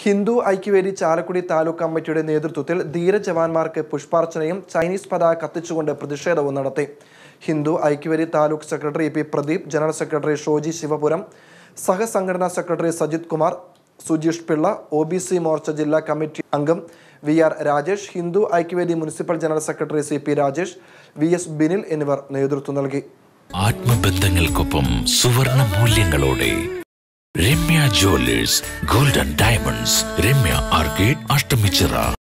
ഹിന്ദു ഐക്യവേദി ചാലക്കുടി താലൂക്ക് കമ്മിറ്റിയുടെ നേതൃത്വത്തിൽ ധീര ജവാന്മാർക്ക് പുഷ്പാർച്ചനയും ചൈനീസ് പതാക കത്തിച്ചുകൊണ്ട് പ്രതിഷേധവും നടത്തി Hindu Aikyavedi taluk secretary P Pradeep general secretary Shoji Sivapuram സഹസംഘടനാ secretary Sajith Kumar Sujeesh Pillai O B C Morcha ജില്ലാ കമ്മിറ്റി അംഗം V R Rajesh Hindu Aikyavedi municipal general secretary C P Rajesh V S Binil എന്നിവർ നേതൃത്വം നൽകി ആത്മബന്ധങ്ങൾക്കൊപ്പം സുവർണ മൂല്യങ്ങളോടെ Ramya jewellers golden diamonds Ramya arcade Ashtamichira